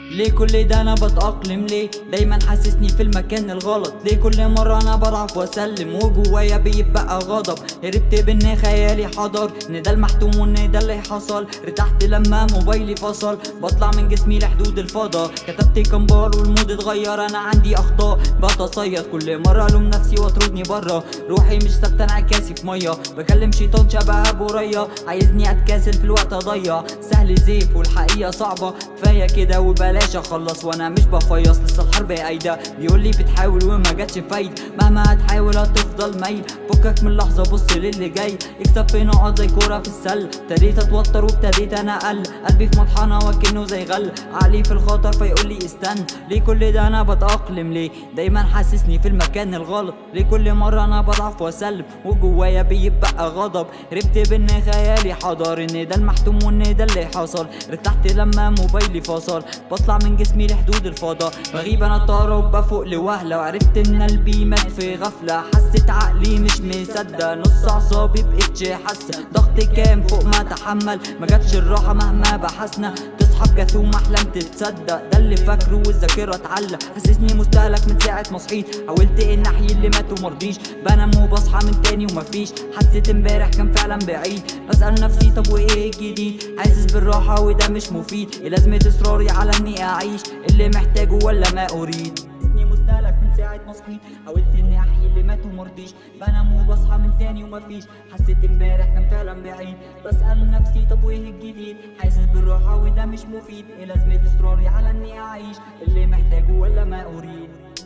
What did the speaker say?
ليه كل ده انا بتأقلم ليه دايما حاسسني في المكان الغلط ليه كل مرة انا بضعف واسلم وجوايا بيبقى غضب هربت بان خيالي حضر ان ده المحتوم وان ده اللي حصل ارتحت لما موبايلي فصل بطلع من جسمي لحدود الفضا كتبت كام بار والمود اتغير انا عندي اخطاء بتصيد كل مرة الوم نفسي واطردني بره روحي مش ثابتة انعكاسي في مية بكلم شيطان شبه بوريا عايزني اتكاسل في الوقت اضيع سهل زيف والحقيقة صعبة كفاية كده وبلاش اخلص وانا مش بفيص لسه الحرب قايدة بيقول لي بتحاول وما جاتش فايدة مهما هتحاول هتفضل ميل فكك من لحظة بص للي جاي اكسب في نقط زي كورة في السل ابتديت اتوتر وابتديت انا اقل قلبي في مطحنة وكأنه زي غل عقلي في الخطر فيقول لي استنى ليه كل ده انا بتأقلم ليه دايما حاسسني في المكان الغلط ليه كل مرة انا بضعف واسلم وجوايا بيبقى غضب هربت بان خيالي حضر ان ده المحتوم وان ده اللي حصل ارتحت لما موبايلي فصل بطلع من جسمي لحدود الفضاء بغيب انا طارة وبفوق لوهلة وعرفت ان قلبي مات في غفلة حسيت عقلي مش مصدق نص اعصابي بقتش حاسة ضغط كام فوق ما اتحمل ما جاتش الراحة مهما بحثنا تصحى بجاثوم احلام تتصدق ده اللي فاكره والذاكرة اتعلق حاسسني مستهلك من ساعة ما صحيت حاولت ان احيي اللي مات ومرضيش بنام وبصحى من تاني ومفيش حسيت امبارح كان فعلا بعيد بسأل نفسي طب وايه الجديد حاسس بالراحة وده مش مفيد ايه لازمة اصراري على اني اعيش اللي محتاجه ولا ما اريد حاسسني مستهلك من ساعة ما صحيت حاولت اني احيي اللي مات ومرضيش بنام وبصحى من تاني ومفيش حسيت امبارح كان فعلا بعيد بسأل نفسي طب وايه الجديد حاسس بالراحة وده مش مفيد ايه لازمة اصراري على اني اعيش اللي محتاجه ولا ما اريد